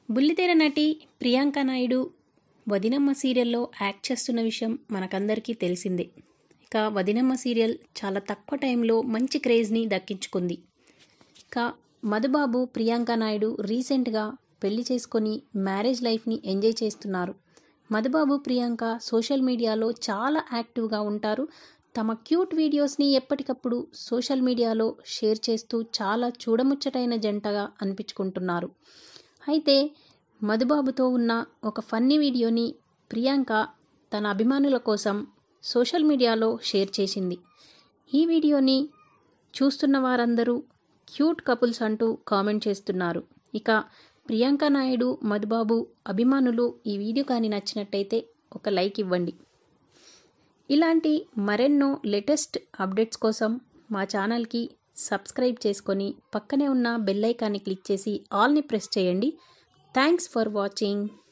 బుల్లితెర నటి ప్రియాంక నాయుడు వదినమ్మ సీరియల్లో యాక్ట్ చేస్తున్న విషయం మనకందరికీ తెలిసిందే ఇక వదినమ్మ సీరియల్ చాలా తక్కువ టైంలో మంచి క్రేజ్ని దక్కించుకుంది ఇక మధుబాబు ప్రియాంక నాయుడు రీసెంట్గా పెళ్లి చేసుకొని మ్యారేజ్ లైఫ్ని ఎంజాయ్ చేస్తున్నారు మధుబాబు ప్రియాంక సోషల్ మీడియాలో చాలా యాక్టివ్గా ఉంటారు తమ క్యూట్ వీడియోస్ని ఎప్పటికప్పుడు సోషల్ మీడియాలో షేర్ చేస్తూ చాలా చూడముచ్చటైన జంటగా అనిపించుకుంటున్నారు అయితే మధుబాబుతో ఉన్న ఒక ఫన్నీ వీడియోని ప్రియాంక తన అభిమానుల కోసం సోషల్ మీడియాలో షేర్ చేసింది ఈ వీడియోని చూస్తున్న వారందరూ క్యూట్ కపుల్స్ అంటూ కామెంట్ చేస్తున్నారు ఇక ప్రియాంక నాయుడు మధుబాబు అభిమానులు ఈ వీడియో కానీ నచ్చినట్టయితే ఒక లైక్ ఇవ్వండి ఇలాంటి మరెన్నో లేటెస్ట్ అప్డేట్స్ కోసం మా ఛానల్కి సబ్స్క్రైబ్ చేసుకొని పక్కనే ఉన్న బెల్ ఐకాన్ని క్లిక్ చేసి ఆల్ని ప్రెస్ చేయండి థ్యాంక్స్ ఫర్ వాచింగ్